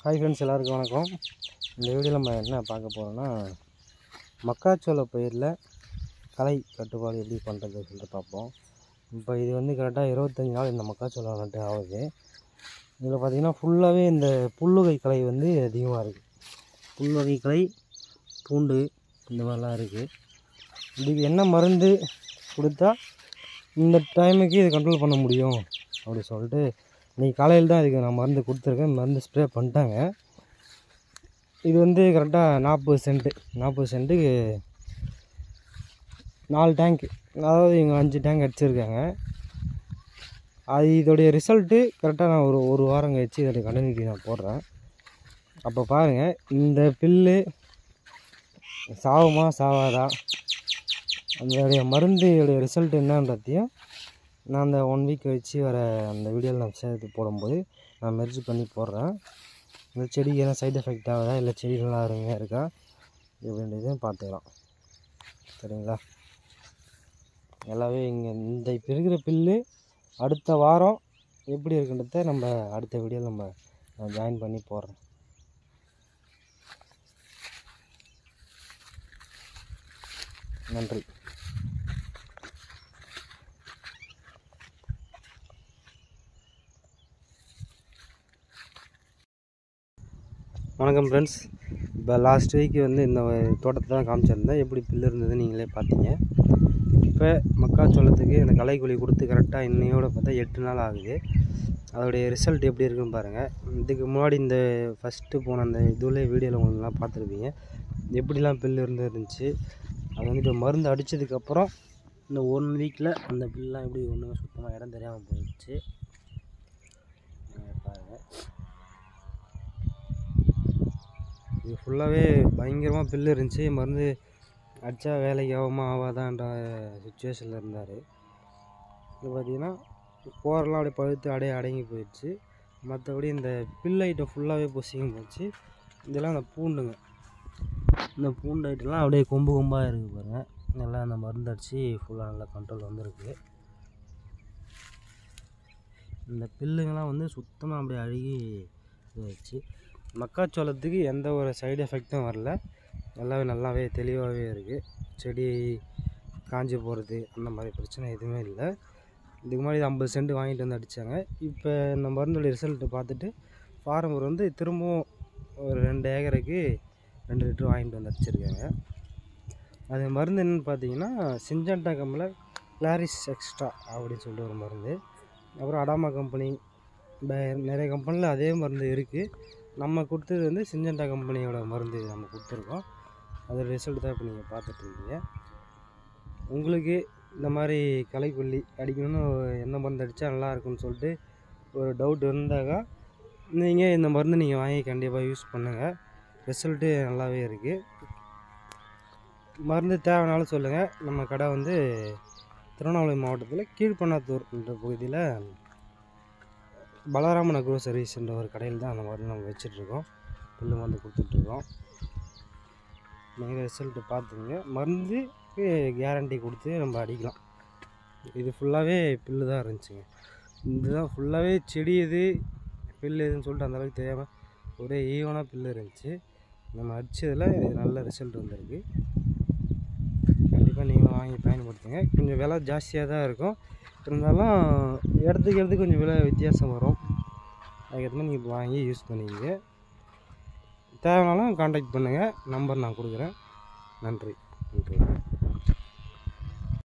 hi friends எல்லாருக்கும் வணக்கம் இந்த வீடியோவில் நம்ம என்ன பார்க்க போகிறோம்னா மக்காச்சோள பயிரில் களை கட்டுப்பாடு எப்படி பண்ணுறது சொல்லிட்டு பார்ப்போம் இப்போ இது வந்து கரெக்டாக இருபத்தஞ்சி நாள் இந்த மக்காச்சோளம் நட்டு ஆகுது இதில் பார்த்திங்கன்னா ஃபுல்லாகவே இந்த புல்லுகை களை வந்து அதிகமாக இருக்குது புல்லுகை களை பூண்டு இந்த மாதிரிலாம் இருக்குது இதுக்கு என்ன மருந்து கொடுத்தா இந்த டைமுக்கு இது கண்ட்ரோல் பண்ண முடியும் அப்படி சொல்லிட்டு இன்றைக்கி காலையில் தான் இதுக்கு நான் மருந்து கொடுத்துருக்கேன் மருந்து ஸ்ப்ரே பண்ணிட்டாங்க இது வந்து கரெக்டாக நாற்பது சென்ட்டு நாற்பது சென்ட்டுக்கு நாலு டேங்க் அதாவது இவங்க அஞ்சு டேங்க் அடிச்சிருக்காங்க அது இதோடைய ரிசல்ட்டு கரெக்டாக நான் ஒரு ஒரு வாரம் கழிச்சு இதோடைய கண்டினியூட்டி நான் போடுறேன் அப்போ பாருங்கள் இந்த பில்லு சாவுமா சாவாதா அதோடைய மருந்துடைய ரிசல்ட் என்னன்றதையும் நான் அந்த ஒன் வீக் கழிச்சு வர அந்த வீடியோவில் நான் சேர்த்து போடும்போது நான் மெர்ஜ் பண்ணி போடுறேன் இந்த செடிக்கு எதனா சைடு எஃபெக்ட் ஆகுதா இல்லை செடி நல்லா அருமையாக இருக்கா இப்படின்றதையும் பார்த்துக்கலாம் சரிங்களா எல்லாமே இங்கே இந்த இப்போ இருக்கிற பில்லு அடுத்த வாரம் எப்படி இருக்குன்றத நம்ம அடுத்த வீடியோவில் நம்ம நான் ஜாயின் பண்ணி போடுறேன் நன்றி வணக்கம் ஃப்ரெண்ட்ஸ் இப்போ லாஸ்ட் வீக் வந்து இந்த தோட்டத்தை தான் காமிச்சிருந்தேன் எப்படி பில்லு இருந்தது நீங்களே பார்த்தீங்க இப்போ மக்காச்சோளத்துக்கு இந்த களைக்குழி கொடுத்து கரெக்டாக இன்னையோட பார்த்தா எட்டு நாள் ஆகுது அதோடைய ரிசல்ட் எப்படி இருக்குன்னு பாருங்கள் இதுக்கு முன்னாடி இந்த ஃபஸ்ட்டு போன அந்த இதுல வீடியோவில் உங்களுக்குலாம் பார்த்துருப்பீங்க எப்படிலாம் பில்லு இருந்து இருந்துச்சு அது வந்து இப்போ மருந்து அடித்ததுக்கப்புறம் இந்த ஒன் வீக்கில் அந்த பில்லாம் எப்படி ஒன்றுமே சுத்தமாக இடம் தெரியாமல் போயிடுச்சு பாருங்கள் இது ஃபுல்லாகவே பயங்கரமாக பில்லு இருந்துச்சு மருந்து அடித்தா வேலைக்கு ஆகுமா ஆகாதான்ற சுச்சுவேஷனில் இருந்தார் இது பார்த்திங்கன்னா போரெல்லாம் அப்படியே பழுத்து அப்படியே அடங்கி போயிடுச்சு மற்றபடி இந்த பில் ஐட்டம் ஃபுல்லாகவே பொசிங்க போச்சு இதெல்லாம் அந்த பூண்டுங்க இந்த பூண்டு ஐட்டம்லாம் அப்படியே கொம்பு கொம்பாக இருக்குது பாருங்கள் நல்லா அந்த மருந்து அடித்து ஃபுல்லாக நல்லா கண்ட்ரோல் வந்திருக்கு இந்த பில்லுங்கெல்லாம் வந்து சுத்தமாக அப்படியே அழுகி போயிடுச்சு மக்காச்சோளத்துக்கு எந்த ஒரு சைடு எஃபெக்ட்டும் வரல நல்லாவே நல்லாவே தெளிவாகவே இருக்குது செடி காஞ்சி போகிறது அந்த மாதிரி பிரச்சனை எதுவுமே இல்லை இதுக்கு முன்னாடி ஐம்பது சென்ட் வாங்கிட்டு வந்து அடித்தாங்க இப்போ இந்த மருந்தோட ரிசல்ட்டு பார்த்துட்டு ஃபார்மர் வந்து திரும்பவும் ஒரு ரெண்டு ஏக்கருக்கு ரெண்டு லிட்டர் வாங்கிட்டு வந்து அடிச்சிருக்காங்க அது மருந்து என்னென்னு பார்த்தீங்கன்னா சிஞ்சண்டா கம்பில் கிளாரிஸ் எக்ஸ்ட்ரா அப்படின்னு சொல்லிட்டு ஒரு மருந்து அப்புறம் அடாமா கம்பெனி நிறைய கம்பெனியில் அதே மருந்து இருக்குது நம்ம கொடுத்தது வந்து சிஞ்சண்டா கம்பெனியோட மருந்து நம்ம கொடுத்துருக்கோம் அதோட ரிசல்ட் தான் இப்போ நீங்கள் பார்த்துட்ருக்கீங்க உங்களுக்கு இந்த மாதிரி களைக்கொல்லி அடிக்கணும்னு என்ன மருந்து அடித்தா நல்லா இருக்கும்னு சொல்லிட்டு ஒரு டவுட் இருந்தாக்கா நீங்கள் இந்த மருந்து நீங்கள் வாங்கி கண்டிப்பாக யூஸ் பண்ணுங்கள் ரிசல்ட்டு நல்லாவே இருக்குது மருந்து தேவைனாலும் சொல்லுங்கள் நம்ம கடை வந்து திருவண்ணாமலை மாவட்டத்தில் கீழ்பண்ணாத்தூர் என்ற பகுதியில் பலராமன் அக்ரோ சர்வீஸ்ன்ற ஒரு கடையில் தான் அந்த மருந்து நம்ம வச்சிட்ருக்கோம் புல்லு மருந்து கொடுத்துட்ருக்கோம் நீங்கள் ரிசல்ட்டு பார்த்துங்க மருந்துக்கு கேரண்டி கொடுத்து நம்ம அடிக்கலாம் இது ஃபுல்லாகவே பில்லு தான் இருந்துச்சுங்க இதுதான் ஃபுல்லாகவே செடி எது பில்லு எதுன்னு சொல்லிட்டு அந்தளவுக்கு தெரியாமல் ஒரே ஈவனாக பில்லு இருந்துச்சு நம்ம அடித்ததில் இது நல்ல ரிசல்ட் வந்திருக்கு கண்டிப்பாக நீங்களும் வாங்கி பயன்படுத்துங்க கொஞ்சம் விலை ஜாஸ்தியாக தான் இருக்கும் இருந்தாலும் இடத்துக்கு இடத்துக்கு கொஞ்சம் விலை வித்தியாசம் வரும் அதுக்கேற்ற மாதிரி நீங்கள் வாங்கி யூஸ் பண்ணிக்கங்க தேவைனாலும் காண்டாக்ட் பண்ணுங்கள் நம்பர் நான் கொடுக்குறேன் நன்றி நன்றி